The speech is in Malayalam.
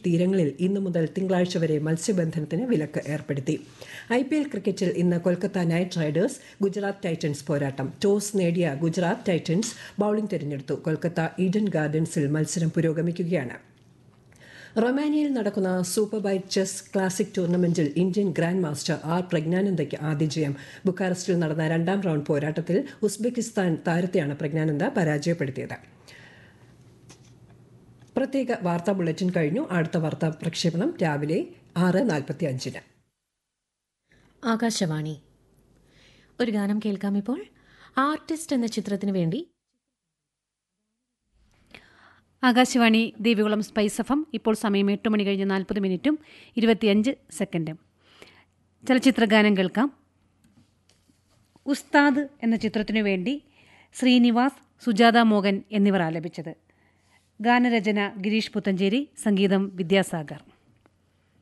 തീരങ്ങളിൽ ഇന്നു മുതൽ തിങ്കളാഴ്ച വരെ മത്സ്യബന്ധനത്തിന് വിലക്ക് ഏർപ്പെടുത്തി ഐ പി എൽ ക്രിക്കറ്റിൽ ഇന്ന് Kolkata knight riders Gujarat titans പോരാട്ടം ടോസ് നേടിയ ഗുജറാത്ത് ടൈറ്റൻസ് ബൌളിംഗ് തിരഞ്ഞെടുത്തു കൊൽക്കത്ത ഈഡൻ ഗാർഡൻസിൽ മത്സരം പുരോഗമിക്കുകയാണ് റൊമാനിയയിൽ നടക്കുന്ന സൂപ്പർ ബൈറ്റ് ചെസ് ക്ലാസിക് ടൂർണമെന്റിൽ ഇന്ത്യൻ ഗ്രാൻഡ് മാസ്റ്റർ ആർ പ്രജ്ഞാനന്ദയ്ക്ക് ആദ്യ ജയം ബുക്കാറസ്റ്റിൽ നടന്ന രണ്ടാം റൌണ്ട് പോരാട്ടത്തിൽ ഉസ്ബെക്കിസ്ഥാൻ താരത്തെയാണ് പ്രജ്ഞാനന്ദ പരാജയപ്പെടുത്തിയത് പ്രത്യേക വാർത്താ ബുള്ളറ്റിൻ കഴിഞ്ഞു അടുത്ത വാർത്താ പ്രക്ഷേപണം രാവിലെ ആറ് നാൽപ്പത്തി അഞ്ചിന് ആകാശവാണി ഒരു ഗാനം കേൾക്കാം ഇപ്പോൾ ആർട്ടിസ്റ്റ് എന്ന ചിത്രത്തിന് വേണ്ടി Akashvani Devikulam spice F M ഇപ്പോൾ സമയം എട്ട് മണി കഴിഞ്ഞ് നാൽപ്പത് മിനിറ്റും ഇരുപത്തിയഞ്ച് സെക്കൻഡും ചലച്ചിത്ര ഗാനം കേൾക്കാം ഉസ്താദ് എന്ന ചിത്രത്തിനു വേണ്ടി ശ്രീനിവാസ് സുജാത മോഹൻ എന്നിവർ ആലപിച്ചത് ഗാനരചന ഗിരീഷ് പുത്തഞ്ചേരി സംഗീതം വിദ്യാസാഗർ